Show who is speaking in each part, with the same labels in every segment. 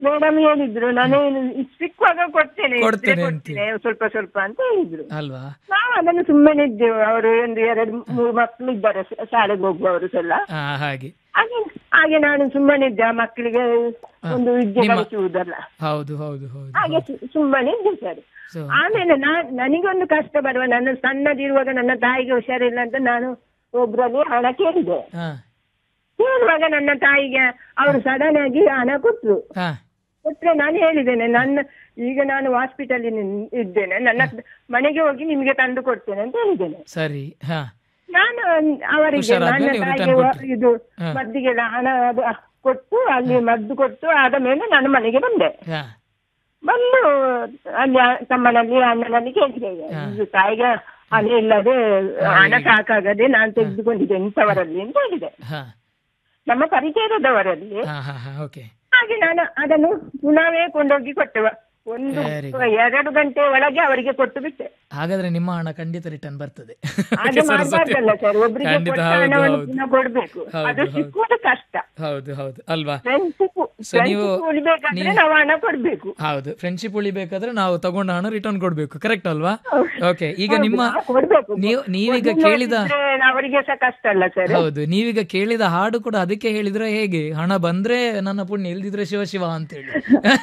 Speaker 1: Madam ಹೇಳಿದ್ರು ನಾನು ಸಿಕ್ಕುವಾಗ ಕೊಡ್ತೇನೆ ಇದ್ರೆ
Speaker 2: ಕೊಡ್ತೇನೆ
Speaker 1: ಕೊಡ್ತೇನೆ ಸ್ವಲ್ಪ ಸ್ವಲ್ಪ ಅಂತ ಹೇಳಿದ್ರು
Speaker 2: ಅಲ್ವಾ
Speaker 1: ನಾವು ಅದನ್ನು ಸುಮ್ಮನೆ ಇದ್ದೆವು ಅವರು ಒಂದು ಎರಡು ಮೂರು ಮಕ್ಕಳು ಇದ್ದಾರೆ ಶ- ಶಾಲೆಗೆ ಹೋಗುವವರು ಎಲ್ಲ
Speaker 2: ಹಾ ಹಾಗೆ
Speaker 1: ಹಾಗೆ ಹಾಗೆ ನಾನು ಸುಮ್ಮನೆ ಇದ್ದೆ ಆ ಮಕ್ಕಳಿಗೆ ಒಂದು ವಿದ್ಯೆ
Speaker 2: ನಿಮ್ಮ-
Speaker 1: ಕಲಿಸುವುದಲ್ಲ
Speaker 2: ಹೌದು ಹೌದು ಹೌದು
Speaker 1: ಹಾಗೆ ಸು- ಸುಮ್ಮನೆ ಇದ್ದೆ ಸರ್
Speaker 2: ಸೊ
Speaker 1: ಆಮೇಲೆ ನಾ ನನಗೊಂದು ಕಷ್ಟ ಬರುವ ನನ್ನ ಸಣ್ಣದಿರುವಾಗ ನನ್ನ ತಾಯಿಗೆ ಹುಷಾರಿಲ್ಲ ಅಂತ ನಾನು ಒಬ್ರಲ್ಲಿ ಹಣ ಕೇಳಿದೆ
Speaker 2: ಹಾ
Speaker 1: ಕೇಳುವಾಗ ನನ್ನ ತಾಯಿಗೆ ಅವರು ಸಡನ್ ಆಗಿ ಹಣ ಕೊಟ್ರು
Speaker 2: ಹಾ
Speaker 1: ಕೊಟ್ರೆ ನಾನು ಹೇಳಿದ್ದೇನೆ ನನ್ನ ಈಗ ನಾನು ಹಾಸ್ಪಿಟಲ್ ಇದ್ದೇನೆ ನನ್ನ ಮನೆಗೆ ಹೋಗಿ ನಿಮಗೆ ತಂದು ಕೊಡ್ತೇನೆ ಅಂತ ಹೇಳಿದ್ದೇನೆ
Speaker 2: ಸರಿ ಹಾ
Speaker 1: ನಾನು ಅವರಿಗೆ
Speaker 2: ಹುಷಾರಾದ್ಮೇಲೆ
Speaker 1: ನನ್ನ
Speaker 2: ನೀವು
Speaker 1: ತಾಯಿಗೆ
Speaker 2: return
Speaker 1: ವ-
Speaker 2: ಕೊಟ್ರಿ.
Speaker 1: ಇದು
Speaker 2: ಹಾ.
Speaker 1: ಮದ್ದಿಗೆಲ್ಲ ಹಣ ಅದು ಕೊಟ್ಟು ಅಲ್ಲಿ ಮದ್ದು ಕೊಟ್ಟು ಆದ ಮೇಲೆ ನಾನು ಮನೆಗೆ ಬಂದೆ
Speaker 2: ಹಾ
Speaker 1: ಬಂದು ಅಲ್ಲಿ ಆ ತಮ್ಮನಲ್ಲಿ ಅಣ್ಣನಲ್ಲಿ ಕೇಳಿದೆ
Speaker 2: ಹಾ.
Speaker 1: ಇದು ತಾಯಿಗೆ ಹಣ ಇಲ್ಲದೆ ಹಣ ಸಾಕಾಗದೆ ನಾನು ತೆಗೆದುಕೊಂಡಿದ್ದೆ ಇಂಥವರಲ್ಲಿ ಅಂತ ಹೇಳಿದೆ
Speaker 2: ಹಾ
Speaker 1: ನಮ್ಮ ಪರಿಚಯದವರಲ್ಲಿ
Speaker 2: ಹಾ ಹಾ ಹಾ ಓಕೆ
Speaker 1: ಹಾಗೆ ನಾನು ಅದನ್ನು ಪುನವೇ ಕೊಂಡೋಗಿ ಕೊಟ್ಟೆವ ಒಂದು
Speaker 2: Very
Speaker 1: ಎರಡು ಗಂಟೆ ಒಳಗೆ ಅವರಿಗೆ ಕೊಟ್ಟು ಬಿಟ್ಟೆ
Speaker 2: ಹಾಗಾದ್ರೆ ನಿಮ್ಮ ಹಣ ಖಂಡಿತ ರಿಟರ್ನ್ ಬರ್ತದೆ
Speaker 1: ಹಾಗೆ
Speaker 2: ಸರಸ್ವತಿ.
Speaker 1: ಮಾಡಬಾರ್ದಲ್ಲ ಸರ್ ಒಬ್ಬರಿಗೆ
Speaker 2: ಖಂಡಿತ
Speaker 1: ಕೊಟ್ಟ
Speaker 2: ಹೌದು
Speaker 1: ಹಣವನ್ನು
Speaker 2: ಹೌದು
Speaker 1: ಪುನಃ ಕೊಡ್ಬೇಕು
Speaker 2: ಹೌದು,
Speaker 1: ಅದು
Speaker 2: ಹೌದು.
Speaker 1: ಸಿಕ್ಕುವುದು ಕಷ್ಟ
Speaker 2: ಹೌದು ಹೌದು ಅಲ್ವಾ
Speaker 1: ಫ್ರೆಂಡ್ಶಿಪ್
Speaker 2: So ನೀವು-
Speaker 1: ಉಳಿಬೇಕಾದ್ರೆ
Speaker 2: ನೀವು-
Speaker 1: ನಾವು ಹಣ ಕೊಡ್ಬೇಕು
Speaker 2: ಹೌದು ಫ್ರೆಂಡ್ಶಿಪ್ ಉಳಿಬೇಕಾದ್ರೆ ನಾವು ತಗೊಂಡ ಹಣ ರಿಟರ್ನ್ ಕೊಡ್ಬೇಕು ಕರೆಕ್ಟ್ ಅಲ್ವಾ ಓಕೆ ಈಗ
Speaker 1: ಹೌದು,
Speaker 2: ನಿಮ್ಮ
Speaker 1: ನಾವು ಕೊಡ್ಬೇಕು
Speaker 2: ನೀವು ನೀವೀಗ
Speaker 1: ಮೊದ್ಲು
Speaker 2: ಕೇಳಿದ
Speaker 1: ನೋಡಿದ್ರೆ ಅವರಿಗೆ ಸಹ ಕಷ್ಟ ಅಲ್ಲ ಸರ್
Speaker 2: ಹೌದು ನೀವೀಗ ಕೇಳಿದ ಹಾಡು ಕೂಡ ಅದಕ್ಕೆ ಹೇಳಿದ್ರೆ ಹೇಗೆ ಹಣ ಬಂದ್ರೆ ನನ್ನ ಪುಣ್ಯ ಇಲ್ದಿದ್ರೆ ಶಿವ ಶಿವ ಅಂತ ಹೇಳಿ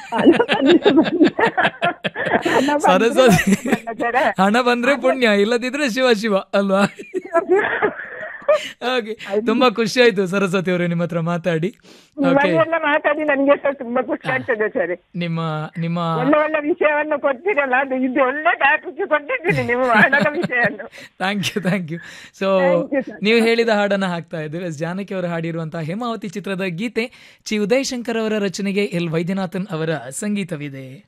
Speaker 2: ಸರಸ್ವತಿ ಹಣ ಬಂದ್ರೆ ಪುಣ್ಯ ಇಲ್ಲದಿದ್ರೆ ಶಿವ ಶಿವ ಅಲ್ವಾ ಹಾಗೆ ತುಂಬಾ ಖುಷಿ ಆಯ್ತು ಸರಸ್ವತಿ ಅವರೇ ನಿಮ್ಮ ಹತ್ರ ಮಾತಾಡಿ ಓಕೆ
Speaker 1: ನಿಮ್ಮನ್ನೆಲ್ಲ ಮಾತಾಡಿ ನನಗೆ ಸಹ ತುಂಬಾ ಖುಷಿ ಆಗ್ತದೆ ಸರ್
Speaker 2: ನಿಮ್ಮ ನಿಮ್ಮ
Speaker 1: ಒಳ್ಳೆ ಒಳ್ಳೆ ವಿಷಯವನ್ನು ಕೊಡ್ತೀರಲ್ಲ ಅದು ಇದು ಒಳ್ಳೆ ಟಾಪಿಕ್ ಕೊಟ್ಟಿದ್ದೀನಿ ನೀವು ಹಣದ ವಿಷಯವನ್ನು
Speaker 2: thank you thank you so
Speaker 1: Thank you, sir.
Speaker 2: ನೀವು ಹೇಳಿದ ಹಾಡನ್ನ ಹಾಕ್ತಾ ಇದ್ದೇವೆ ಎಸ್ ಜಾನಕಿ ಅವರು ಹಾಡಿರುವಂತಹ ಹೇಮಾವತಿ ಚಿತ್ರದ ಗೀತೆ ಚಿ ಉದಯ್ ಶಂಕರ್ ಅವರ ರಚನೆಗೆ ಎಲ್ ವೈದ್ಯನಾಥನ್ ಅವರ ಸಂಗೀತವಿದೆ